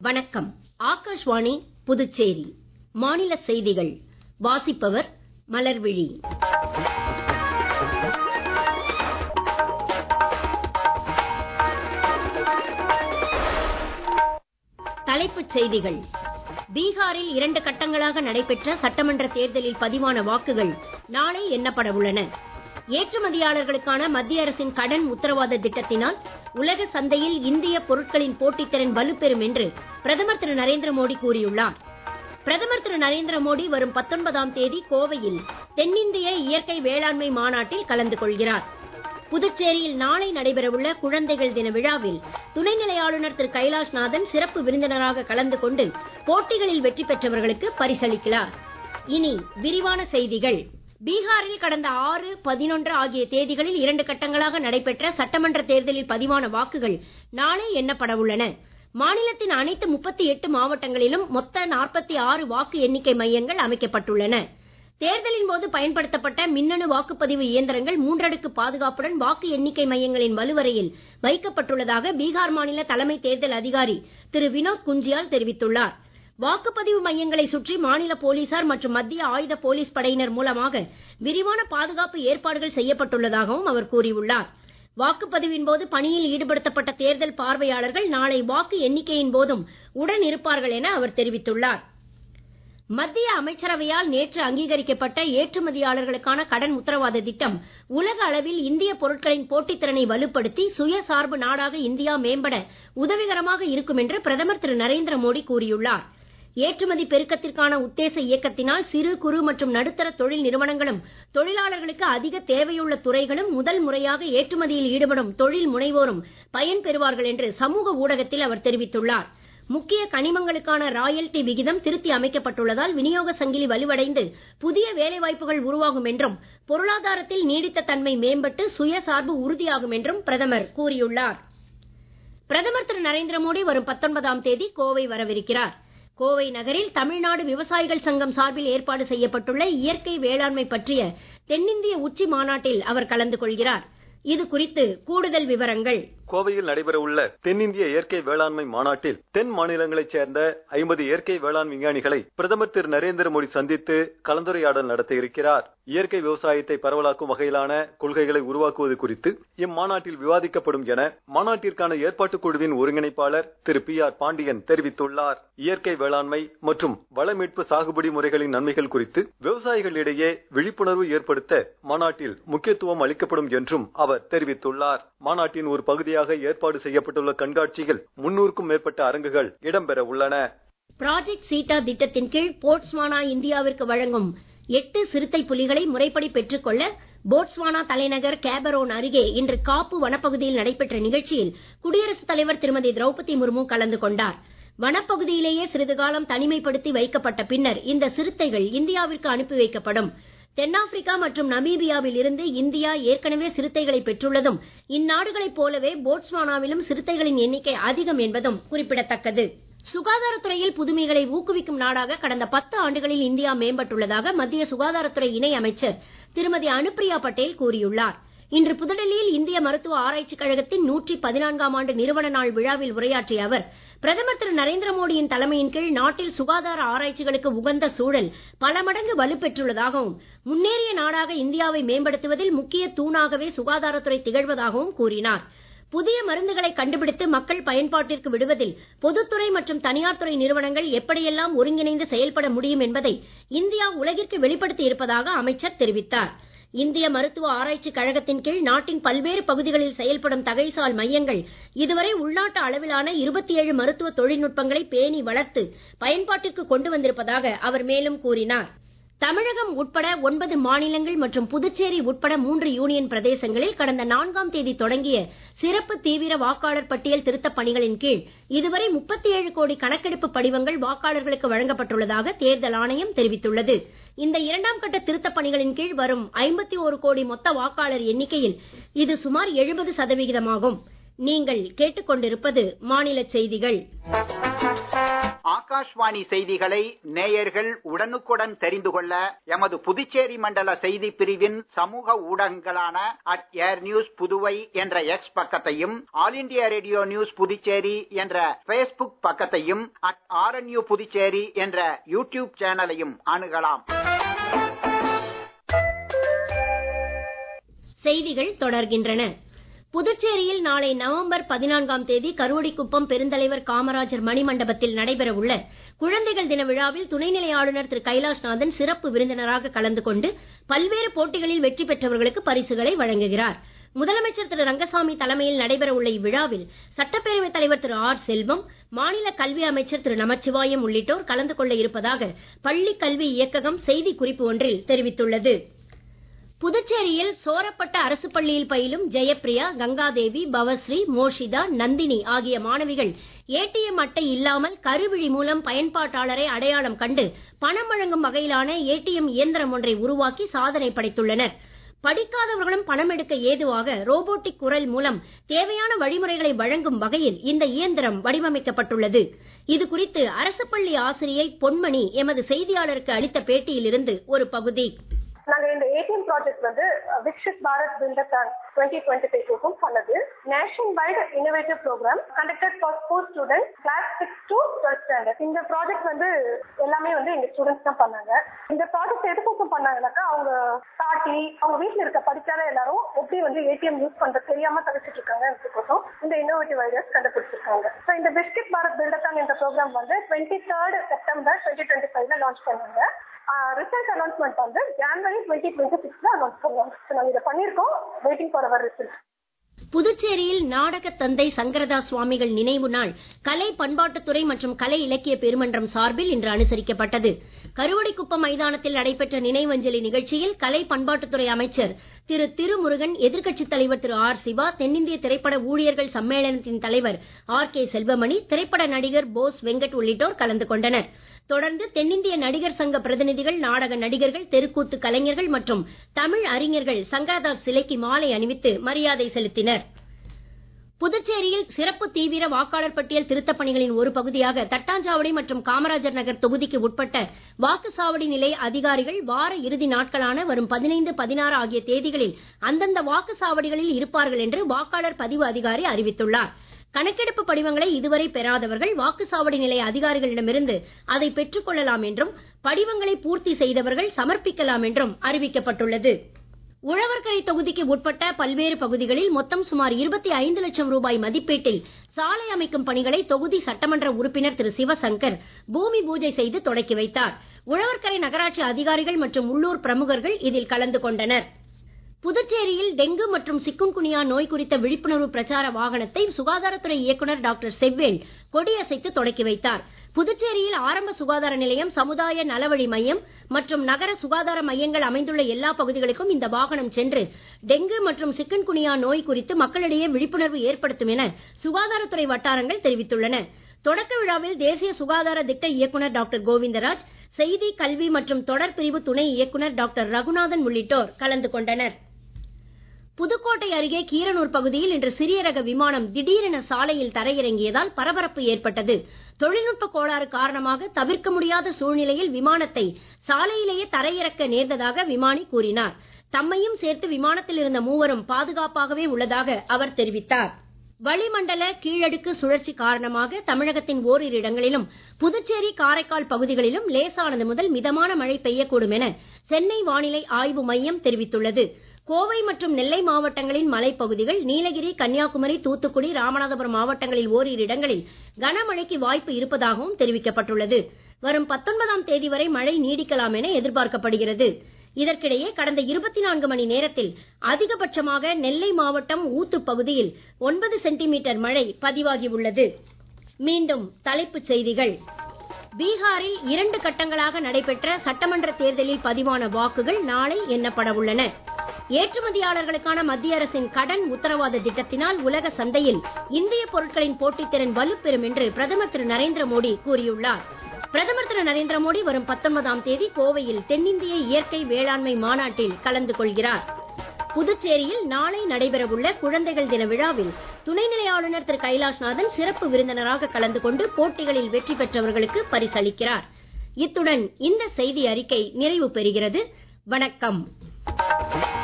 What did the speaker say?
வணக்கம் ஆகாஷ்வாணி புதுச்சேரி மாநில செய்திகள் வாசிப்பவர் மலர்விழி தலைப்புச் செய்திகள் பீகாரில் இரண்டு கட்டங்களாக நடைபெற்ற சட்டமன்ற தேர்தலில் பதிவான வாக்குகள் நாளை எண்ணப்பட உள்ளன ஏற்றுமதியாளர்களுக்கான மத்திய அரசின் கடன் உத்தரவாத திட்டத்தினால் உலக சந்தையில் இந்திய பொருட்களின் போட்டித்திறன் வலுப்பெறும் என்று பிரதமர் திரு நரேந்திர மோடி கூறியுள்ளார் பிரதமர் திரு நரேந்திர மோடி வரும் பத்தொன்பதாம் தேதி கோவையில் தென்னிந்திய இயற்கை வேளாண்மை மாநாட்டில் கலந்து கொள்கிறார் புதுச்சேரியில் நாளை நடைபெறவுள்ள குழந்தைகள் தின விழாவில் துணைநிலை ஆளுநர் திரு கைலாஷ்நாதன் சிறப்பு விருந்தினராக கலந்து கொண்டு போட்டிகளில் வெற்றி பெற்றவர்களுக்கு பரிசளிக்கிறார் இனி விரிவான செய்திகள் பீகாரில் கடந்த ஆறு பதினொன்று ஆகிய தேதிகளில் இரண்டு கட்டங்களாக நடைபெற்ற சட்டமன்ற தேர்தலில் பதிவான வாக்குகள் நாளை எண்ணப்பட உள்ளன மாநிலத்தின் அனைத்து முப்பத்தி எட்டு மாவட்டங்களிலும் மொத்த நாற்பத்தி ஆறு வாக்கு எண்ணிக்கை மையங்கள் அமைக்கப்பட்டுள்ளன தேர்தலின் போது பயன்படுத்தப்பட்ட மின்னணு வாக்குப்பதிவு இயந்திரங்கள் மூன்றடுக்கு பாதுகாப்புடன் வாக்கு எண்ணிக்கை மையங்களின் வலுவறையில் வைக்கப்பட்டுள்ளதாக பீகார் மாநில தலைமை தேர்தல் அதிகாரி திரு வினோத் குஞ்சியால் தெரிவித்துள்ளார் வாக்குப்பதிவு மையங்களை சுற்றி மாநில போலீசார் மற்றும் மத்திய ஆயுத போலீஸ் படையினர் மூலமாக விரிவான பாதுகாப்பு ஏற்பாடுகள் செய்யப்பட்டுள்ளதாகவும் அவர் கூறியுள்ளார் வாக்குப்பதிவின் போது பணியில் ஈடுபடுத்தப்பட்ட தேர்தல் பார்வையாளர்கள் நாளை வாக்கு எண்ணிக்கையின் போதும் உடன் இருப்பார்கள் என அவர் தெரிவித்துள்ளார் மத்திய அமைச்சரவையால் நேற்று அங்கீகரிக்கப்பட்ட ஏற்றுமதியாளர்களுக்கான கடன் உத்தரவாத திட்டம் உலக அளவில் இந்திய பொருட்களின் போட்டித்திறனை வலுப்படுத்தி சுயசார்பு நாடாக இந்தியா மேம்பட உதவிகரமாக இருக்கும் என்று பிரதமர் திரு நரேந்திர மோடி கூறியுள்ளார் ஏற்றுமதி பெருக்கத்திற்கான உத்தேச இயக்கத்தினால் சிறு குறு மற்றும் நடுத்தர தொழில் நிறுவனங்களும் தொழிலாளர்களுக்கு அதிக தேவையுள்ள துறைகளும் முதல் முறையாக ஏற்றுமதியில் ஈடுபடும் தொழில் முனைவோரும் பயன்பெறுவார்கள் என்று சமூக ஊடகத்தில் அவர் தெரிவித்துள்ளார் முக்கிய கனிமங்களுக்கான ராயல்டி விகிதம் திருத்தி அமைக்கப்பட்டுள்ளதால் விநியோக சங்கிலி வலுவடைந்து புதிய வேலைவாய்ப்புகள் உருவாகும் என்றும் பொருளாதாரத்தில் நீடித்த தன்மை மேம்பட்டு சுயசார்பு உறுதியாகும் என்றும் பிரதமர் கூறியுள்ளார் பிரதமர் திரு நரேந்திர மோடி வரும் பத்தொன்பதாம் தேதி கோவை வரவிருக்கிறார் கோவை நகரில் தமிழ்நாடு விவசாயிகள் சங்கம் சார்பில் ஏற்பாடு செய்யப்பட்டுள்ள இயற்கை வேளாண்மை பற்றிய தென்னிந்திய உச்சி மாநாட்டில் அவர் கலந்து கொள்கிறார் இது குறித்து கூடுதல் விவரங்கள் கோவையில் நடைபெறவுள்ள தென்னிந்திய இயற்கை வேளாண்மை மாநாட்டில் தென் மாநிலங்களைச் சேர்ந்த ஐம்பது இயற்கை வேளாண் விஞ்ஞானிகளை பிரதமர் திரு நரேந்திர மோடி சந்தித்து கலந்துரையாடல் நடத்த இருக்கிறார் இயற்கை விவசாயத்தை பரவலாக்கும் வகையிலான கொள்கைகளை உருவாக்குவது குறித்து இம்மாநாட்டில் விவாதிக்கப்படும் என மாநாட்டிற்கான ஏற்பாட்டுக் குழுவின் ஒருங்கிணைப்பாளர் திரு பி ஆர் பாண்டியன் தெரிவித்துள்ளார் இயற்கை வேளாண்மை மற்றும் வளமீட்பு சாகுபடி முறைகளின் நன்மைகள் குறித்து விவசாயிகளிடையே விழிப்புணர்வு ஏற்படுத்த மாநாட்டில் முக்கியத்துவம் அளிக்கப்படும் என்றும் அவர் தெரிவித்துள்ளார் மாநாட்டின் ஒரு பகுதியாக ஏற்பாடு செய்யப்பட்டுள்ள கண்காட்சியில் முன்னூறுக்கும் மேற்பட்ட அரங்குகள் இடம்பெற உள்ளன ப்ராஜெக்ட் சீட்டா திட்டத்தின் கீழ் போட்ஸ்வானா இந்தியாவிற்கு வழங்கும் எட்டு சிறுத்தை புலிகளை முறைப்படி பெற்றுக்கொள்ள போட்ஸ்வானா தலைநகர் கேபரோன் அருகே இன்று காப்பு வனப்பகுதியில் நடைபெற்ற நிகழ்ச்சியில் குடியரசுத் தலைவர் திருமதி திரௌபதி முர்மு கலந்து கொண்டார் வனப்பகுதியிலேயே சிறிது காலம் தனிமைப்படுத்தி வைக்கப்பட்ட பின்னர் இந்த சிறுத்தைகள் இந்தியாவிற்கு அனுப்பி வைக்கப்படும் தென்னாப்பிரிக்கா மற்றும் நமீபியாவில் இருந்து இந்தியா ஏற்கனவே சிறுத்தைகளை பெற்றுள்ளதும் இந்நாடுகளைப் போலவே போட்ஸ்வானாவிலும் சிறுத்தைகளின் எண்ணிக்கை அதிகம் என்பதும் குறிப்பிடத்தக்கது சுகாதாரத்துறையில் புதுமைகளை ஊக்குவிக்கும் நாடாக கடந்த பத்து ஆண்டுகளில் இந்தியா மேம்பட்டுள்ளதாக மத்திய சுகாதாரத்துறை இணை அமைச்சர் திருமதி அனுப்பிரியா பட்டேல் கூறியுள்ளார் இன்று புதுடெல்லியில் இந்திய மருத்துவ ஆராய்ச்சிக் கழகத்தின் நூற்றி பதினான்காம் ஆண்டு நிறுவன நாள் விழாவில் உரையாற்றிய அவர் பிரதமர் திரு நரேந்திர மோடியின் தலைமையின் கீழ் நாட்டில் சுகாதார ஆராய்ச்சிகளுக்கு உகந்த சூழல் பல மடங்கு வலுப்பெற்றுள்ளதாகவும் முன்னேறிய நாடாக இந்தியாவை மேம்படுத்துவதில் முக்கிய தூணாகவே சுகாதாரத்துறை திகழ்வதாகவும் கூறினார் புதிய மருந்துகளை கண்டுபிடித்து மக்கள் பயன்பாட்டிற்கு விடுவதில் பொதுத்துறை மற்றும் தனியார் துறை நிறுவனங்கள் எப்படியெல்லாம் ஒருங்கிணைந்து செயல்பட முடியும் என்பதை இந்தியா உலகிற்கு வெளிப்படுத்தி இருப்பதாக அமைச்சர் தெரிவித்தார் இந்திய மருத்துவ ஆராய்ச்சி கழகத்தின் கீழ் நாட்டின் பல்வேறு பகுதிகளில் செயல்படும் தகைசால் மையங்கள் இதுவரை உள்நாட்டு அளவிலான இருபத்தி ஏழு மருத்துவ தொழில்நுட்பங்களை பேணி வளர்த்து பயன்பாட்டிற்கு கொண்டு வந்திருப்பதாக அவர் மேலும் கூறினார் தமிழகம் உட்பட ஒன்பது மாநிலங்கள் மற்றும் புதுச்சேரி உட்பட மூன்று யூனியன் பிரதேசங்களில் கடந்த நான்காம் தேதி தொடங்கிய சிறப்பு தீவிர வாக்காளர் பட்டியல் திருத்தப் பணிகளின் கீழ் இதுவரை முப்பத்தி ஏழு கோடி கணக்கெடுப்பு படிவங்கள் வாக்காளர்களுக்கு வழங்கப்பட்டுள்ளதாக தேர்தல் ஆணையம் தெரிவித்துள்ளது இந்த இரண்டாம் கட்ட திருத்தப் பணிகளின் கீழ் வரும் ஐம்பத்தி ஒரு கோடி மொத்த வாக்காளர் எண்ணிக்கையில் இது சுமார் எழுபது சதவிகிதமாகும் நீங்கள் கேட்டுக்கொண்டிருப்பது மாநில செய்திகள் ஆகாஷ்வாணி செய்திகளை நேயர்கள் உடனுக்குடன் தெரிந்து கொள்ள எமது புதுச்சேரி மண்டல செய்தி பிரிவின் சமூக ஊடகங்களான அட் ஏர் நியூஸ் புதுவை என்ற எக்ஸ் பக்கத்தையும் all India radio news Puducherry என்ற பேஸ்புக் பக்கத்தையும் அட் ஆர்என்யூ புதுச்சேரி என்ற யூடியூப் சேனலையும் அணுகலாம் செய்திகள் தொடர்கின்றன புதுச்சேரியில் நாளை நவம்பர் பதினான்காம் தேதி கருவடிக்குப்பம் பெருந்தலைவர் காமராஜர் மணிமண்டபத்தில் நடைபெற உள்ள குழந்தைகள் தின விழாவில் துணைநிலை ஆளுநர் திரு கைலாஷ்நாதன் சிறப்பு விருந்தினராக கலந்து கொண்டு பல்வேறு போட்டிகளில் வெற்றி பெற்றவர்களுக்கு பரிசுகளை வழங்குகிறார் முதலமைச்சர் திரு ரங்கசாமி தலைமையில் நடைபெற உள்ள இவ்விழாவில் சட்டப்பேரவைத் தலைவர் திரு ஆர் செல்வம் மாநில கல்வி அமைச்சர் திரு நமச்சிவாயம் உள்ளிட்டோர் கலந்து கொள்ள இருப்பதாக பள்ளி கல்வி இயக்ககம் செய்தி குறிப்பு ஒன்றில் தெரிவித்துள்ளது புதுச்சேரியில் சோரப்பட்ட அரசு பள்ளியில் பயிலும் ஜெயப்பிரியா கங்காதேவி பவஸ்ரீ மோஷிதா நந்தினி ஆகிய மாணவிகள் ஏடிஎம் அட்டை இல்லாமல் கருவிழி மூலம் பயன்பாட்டாளரை அடையாளம் கண்டு பணம் வழங்கும் வகையிலான ஏடிஎம் இயந்திரம் ஒன்றை உருவாக்கி சாதனை படைத்துள்ளனர் படிக்காதவர்களும் பணம் எடுக்க ஏதுவாக ரோபோட்டிக் குரல் மூலம் தேவையான வழிமுறைகளை வழங்கும் வகையில் இந்த இயந்திரம் வடிவமைக்கப்பட்டுள்ளது இது குறித்து அரசு பள்ளி ஆசிரியை பொன்மணி எமது செய்தியாளருக்கு அளித்த பேட்டியிலிருந்து ஒரு பகுதி நாங்க இந்த ஏடிஎம் ப்ராஜெக்ட் வந்து Viksit Bharat buildathon twenty twenty five பண்ணது nation wide innovative programme conducted for school student class six to twelfth standard இந்த ப்ராஜெக்ட் வந்து எல்லாமே வந்து எங்க ஸ்டூடெண்ட்ஸ் தான் பண்ணாங்க இந்த ப்ராஜெக்ட் எதுக்கோசம் பண்ணாங்கன்னாக்கா அவங்க பாட்டி அவங்க வீட்டுல இருக்க படிக்காத எல்லாரும் எப்படி வந்து ஏடிஎம் யூஸ் பண்றது தெரியாம தவிச்சிட்டு இருக்காங்க இந்த இன்னோவேட்டிவ் ஐடியாஸ் கண்டுபிடிச்சிருக்காங்க ஸோ இந்த பிஸ்கெட் பாரத் பில்டத்தான் இந்த ப்ரோக்ராம் வந்து twenty third September twenty twenty ஃபைவ்ல லான்ச் பண்ணாங்க ரிசல்ட் அனௌன்ஸ்மெண்ட் வந்து ஜனவரி டுவெண்ட்டி டுவெண்ட்டி சிக்ஸ்ல அனௌன்ஸ் பண்ணுவோம் நாங்க இதை பண்ணிருக்கோம் வெயிட்டிங் ஃபார் அவர் ரிசல்ட் புதுச்சேரியில் நாடக தந்தை சங்கரதா சுவாமிகள் நினைவு நாள் கலை பண்பாட்டுத்துறை மற்றும் கலை இலக்கிய பெருமன்றம் சார்பில் இன்று அனுசரிக்கப்பட்டது கருவடிக்குப்பம் மைதானத்தில் நடைபெற்ற நினைவஞ்சலி நிகழ்ச்சியில் கலை பண்பாட்டுத்துறை அமைச்சர் திரு திருமுருகன் எதிர்க்கட்சித் தலைவர் திரு ஆர் சிவா தென்னிந்திய திரைப்பட ஊழியர்கள் சம்மேளனத்தின் தலைவர் ஆர் கே செல்வமணி திரைப்பட நடிகர் போஸ் வெங்கட் உள்ளிட்டோர் கலந்து கொண்டனர் தொடர்ந்து தென்னிந்திய நடிகர் சங்க பிரதிநிதிகள் நாடக நடிகர்கள் தெருக்கூத்து கலைஞர்கள் மற்றும் தமிழ் அறிஞர்கள் சங்கரதாஸ் சிலைக்கு மாலை அணிவித்து மரியாதை செலுத்தினர் புதுச்சேரியில் சிறப்பு தீவிர வாக்காளர் பட்டியல் திருத்தப் பணிகளின் ஒரு பகுதியாக தட்டாஞ்சாவடி மற்றும் காமராஜர் நகர் தொகுதிக்கு உட்பட்ட வாக்குச்சாவடி நிலைய அதிகாரிகள் வார இறுதி நாட்களான வரும் பதினைந்து பதினாறு ஆகிய தேதிகளில் அந்தந்த வாக்குச்சாவடிகளில் இருப்பார்கள் என்று வாக்காளர் பதிவு அதிகாரி அறிவித்துள்ளார் கணக்கெடுப்பு படிவங்களை இதுவரை பெறாதவர்கள் வாக்குச்சாவடி நிலைய அதிகாரிகளிடமிருந்து அதை பெற்றுக் கொள்ளலாம் என்றும் படிவங்களை பூர்த்தி செய்தவர்கள் சமர்ப்பிக்கலாம் என்றும் அறிவிக்கப்பட்டுள்ளது உழவர்கரை தொகுதிக்கு உட்பட்ட பல்வேறு பகுதிகளில் மொத்தம் சுமார் இருபத்தி ஐந்து லட்சம் ரூபாய் மதிப்பீட்டில் சாலை அமைக்கும் பணிகளை தொகுதி சட்டமன்ற உறுப்பினர் திரு சிவசங்கர் பூமி பூஜை செய்து தொடக்கி வைத்தார் உழவர்கரை நகராட்சி அதிகாரிகள் மற்றும் உள்ளூர் பிரமுகர்கள் இதில் கலந்து கொண்டனர் புதுச்சேரியில் டெங்கு மற்றும் சிக்குன்குனியா நோய் குறித்த விழிப்புணர்வு பிரச்சார வாகனத்தை சுகாதாரத்துறை இயக்குநர் டாக்டர் செவ்வேல் கொடியசைத்து தொடக்கி வைத்தார் புதுச்சேரியில் ஆரம்ப சுகாதார நிலையம் சமுதாய நலவழி மையம் மற்றும் நகர சுகாதார மையங்கள் அமைந்துள்ள எல்லா பகுதிகளுக்கும் இந்த வாகனம் சென்று டெங்கு மற்றும் சிக்கன்குனியா நோய் குறித்து மக்களிடையே விழிப்புணர்வு ஏற்படுத்தும் என சுகாதாரத்துறை வட்டாரங்கள் தெரிவித்துள்ளன தொடக்க விழாவில் தேசிய சுகாதார திட்ட இயக்குநர் டாக்டர் கோவிந்தராஜ் செய்தி கல்வி மற்றும் தொடர் பிரிவு துணை இயக்குநர் டாக்டர் ரகுநாதன் உள்ளிட்டோர் கலந்து கொண்டனர் புதுக்கோட்டை அருகே கீரனூர் பகுதியில் இன்று சிறிய ரக விமானம் திடீரென சாலையில் தரையிறங்கியதால் பரபரப்பு ஏற்பட்டது தொழில்நுட்ப கோளாறு காரணமாக தவிர்க்க முடியாத சூழ்நிலையில் விமானத்தை சாலையிலேயே தரையிறக்க நேர்ந்ததாக விமானி கூறினார் தம்மையும் சேர்த்து விமானத்தில் இருந்த மூவரும் பாதுகாப்பாகவே உள்ளதாக அவர் தெரிவித்தார் வளிமண்டல கீழடுக்கு சுழற்சி காரணமாக தமிழகத்தின் ஓரிரு இடங்களிலும் புதுச்சேரி காரைக்கால் பகுதிகளிலும் லேசானது முதல் மிதமான மழை பெய்யக்கூடும் என சென்னை வானிலை ஆய்வு மையம் தெரிவித்துள்ளது கோவை மற்றும் நெல்லை மாவட்டங்களின் மலைப்பகுதிகள் நீலகிரி கன்னியாகுமரி தூத்துக்குடி ராமநாதபுரம் மாவட்டங்களில் ஓரிரு இடங்களில் கனமழைக்கு வாய்ப்பு இருப்பதாகவும் தெரிவிக்கப்பட்டுள்ளது வரும் பத்தொன்பதாம் தேதி வரை மழை நீடிக்கலாம் என எதிர்பார்க்கப்படுகிறது இதற்கிடையே கடந்த இருபத்தி நான்கு மணி நேரத்தில் அதிகபட்சமாக நெல்லை மாவட்டம் ஊத்து பகுதியில் ஒன்பது சென்டிமீட்டர் மழை பதிவாகியுள்ளது மீண்டும் தலைப்புச் செய்திகள் பீகாரில் இரண்டு கட்டங்களாக நடைபெற்ற சட்டமன்ற தேர்தலில் பதிவான வாக்குகள் நாளை எண்ணப்பட உள்ளன ஏற்றுமதியாளர்களுக்கான மத்திய அரசின் கடன் உத்தரவாத திட்டத்தினால் உலக சந்தையில் இந்திய பொருட்களின் போட்டித்திறன் வலுப்பெறும் என்று பிரதமர் திரு நரேந்திர மோடி கூறியுள்ளார் பிரதமர் திரு நரேந்திர மோடி வரும் பத்தொன்பதாம் தேதி கோவையில் தென்னிந்திய இயற்கை வேளாண்மை மாநாட்டில் கலந்து கொள்கிறார் புதுச்சேரியில் நாளை நடைபெறவுள்ள குழந்தைகள் தின விழாவில் துணைநிலை ஆளுநர் திரு கைலாஷ்நாதன் சிறப்பு விருந்தினராக கலந்து கொண்டு போட்டிகளில் வெற்றி பெற்றவர்களுக்கு பரிசளிக்கிறார் இத்துடன் இந்த செய்தி அறிக்கை நிறைவு பெறுகிறது வணக்கம்